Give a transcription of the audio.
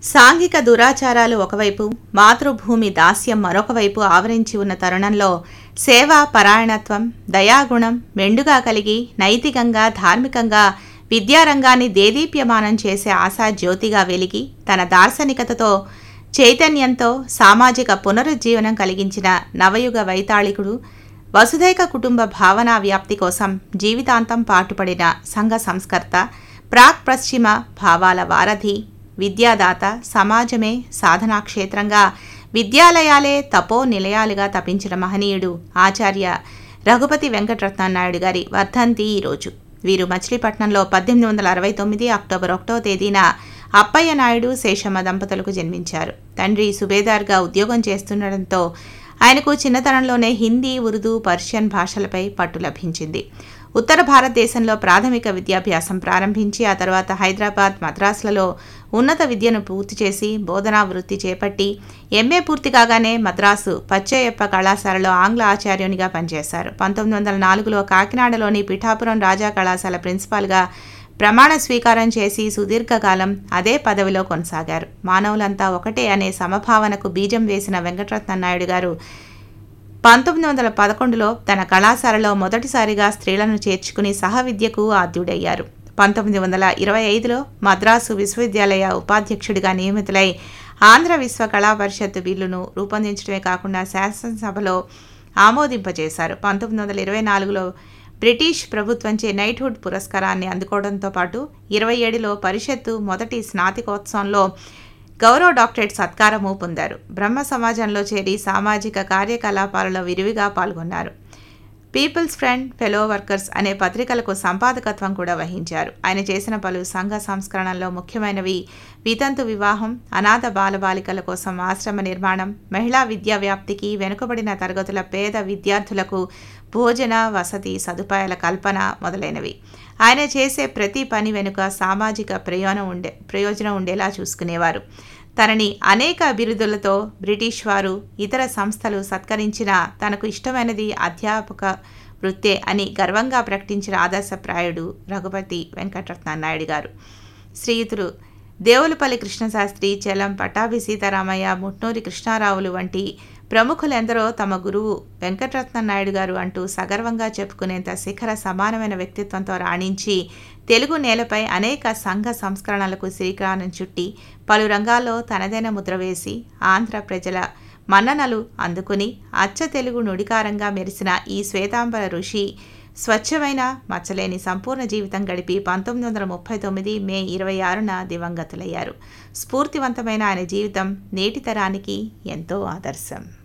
సాంఘిక దురాచారాలు ఒకవైపు మాతృభూమి దాస్యం మరొక వైపు ఆవరించి ఉన్న తరుణంలో సేవా పరాయణత్వం దయాగుణం మెండుగా కలిగి నైతికంగా ధార్మికంగా విద్యారంగాన్ని దేదీప్యమానం చేసే ఆశా జ్యోతిగా వెలిగి తన దార్శనికతతో చైతన్యంతో సామాజిక పునరుజ్జీవనం కలిగించిన నవయుగ వైతాళికుడు వసుధైక కుటుంబ భావనా వ్యాప్తి కోసం జీవితాంతం పాటుపడిన సంఘ సంస్కర్త ప్రాక్ పశ్చిమ భావాల వారధి విద్యాదాత సమాజమే సాధనా క్షేత్రంగా విద్యాలయాలే తపో నిలయాలుగా తపించిన మహనీయుడు ఆచార్య రఘుపతి వెంకటరత్నాయుడు గారి వర్ధంతి ఈరోజు వీరు మచిలీపట్నంలో పద్దెనిమిది వందల అరవై తొమ్మిది అక్టోబర్ ఒకటో తేదీన అప్పయ్య నాయుడు శేషమ్మ దంపతులకు జన్మించారు తండ్రి సుబేదార్గా ఉద్యోగం చేస్తుండటంతో ఆయనకు చిన్నతనంలోనే హిందీ ఉర్దూ పర్షియన్ భాషలపై పట్టు లభించింది ఉత్తర భారతదేశంలో ప్రాథమిక విద్యాభ్యాసం ప్రారంభించి ఆ తర్వాత హైదరాబాద్ మద్రాసులలో ఉన్నత విద్యను పూర్తి చేసి బోధనా వృత్తి చేపట్టి ఎంఏ పూర్తి కాగానే మద్రాసు పచ్చయ్యప్ప కళాశాలలో ఆంగ్ల ఆచార్యునిగా పనిచేశారు పంతొమ్మిది వందల నాలుగులో కాకినాడలోని పిఠాపురం రాజా కళాశాల ప్రిన్సిపాల్గా ప్రమాణ స్వీకారం చేసి సుదీర్ఘకాలం అదే పదవిలో కొనసాగారు మానవులంతా ఒకటే అనే సమభావనకు బీజం వేసిన వెంకటరత్న నాయుడు గారు పంతొమ్మిది వందల పదకొండులో తన కళాశాలలో మొదటిసారిగా స్త్రీలను చేర్చుకుని సహ విద్యకు ఆద్యుడయ్యారు పంతొమ్మిది వందల ఇరవై ఐదులో మద్రాసు విశ్వవిద్యాలయ ఉపాధ్యక్షుడిగా నియమితులై ఆంధ్ర విశ్వ కళా పరిషత్ బిల్లును రూపొందించడమే కాకుండా శాసనసభలో ఆమోదింపజేశారు పంతొమ్మిది వందల ఇరవై నాలుగులో బ్రిటిష్ ప్రభుత్వంచే నైట్హుడ్ పురస్కారాన్ని అందుకోవడంతో పాటు ఇరవై ఏడులో పరిషత్తు మొదటి స్నాతికోత్సవంలో గౌరవ డాక్టరేట్ సత్కారము పొందారు బ్రహ్మ సమాజంలో చేరి సామాజిక కార్యకలాపాలలో విరివిగా పాల్గొన్నారు పీపుల్స్ ఫ్రెండ్ ఫెలో వర్కర్స్ అనే పత్రికలకు సంపాదకత్వం కూడా వహించారు ఆయన చేసిన పలు సంఘ సంస్కరణల్లో ముఖ్యమైనవి వితంతు వివాహం అనాథ బాలబాలికల కోసం ఆశ్రమ నిర్మాణం మహిళా విద్యా వ్యాప్తికి వెనుకబడిన తరగతుల పేద విద్యార్థులకు భోజన వసతి సదుపాయాల కల్పన మొదలైనవి ఆయన చేసే ప్రతి పని వెనుక సామాజిక ప్రయోజనం ఉండే ప్రయోజనం ఉండేలా చూసుకునేవారు తనని అనేక బిరుదులతో బ్రిటిష్ వారు ఇతర సంస్థలు సత్కరించిన తనకు ఇష్టమైనది అధ్యాపక వృత్తే అని గర్వంగా ప్రకటించిన ఆదర్శప్రాయుడు రఘుపతి వెంకటరత్న నాయుడు గారు శ్రీయుతులు దేవులపల్లి కృష్ణశాస్త్రి చలం పటాభి సీతారామయ్య ముట్నూరి కృష్ణారావులు వంటి ప్రముఖులెందరో తమ గురువు వెంకటరత్న నాయుడు గారు అంటూ సగర్వంగా చెప్పుకునేంత శిఖర సమానమైన వ్యక్తిత్వంతో రాణించి తెలుగు నేలపై అనేక సంఘ సంస్కరణలకు శ్రీకారం చుట్టి పలు రంగాల్లో తనదైన ముద్ర వేసి ఆంధ్ర ప్రజల మన్ననలు అందుకుని అచ్చ తెలుగు నుడికారంగా మెరిసిన ఈ శ్వేతాంబర ఋషి స్వచ్ఛమైన మచ్చలేని సంపూర్ణ జీవితం గడిపి పంతొమ్మిది వందల ముప్పై తొమ్మిది మే ఇరవై ఆరున దివంగతులయ్యారు స్ఫూర్తివంతమైన ఆయన జీవితం నేటి తరానికి ఎంతో ఆదర్శం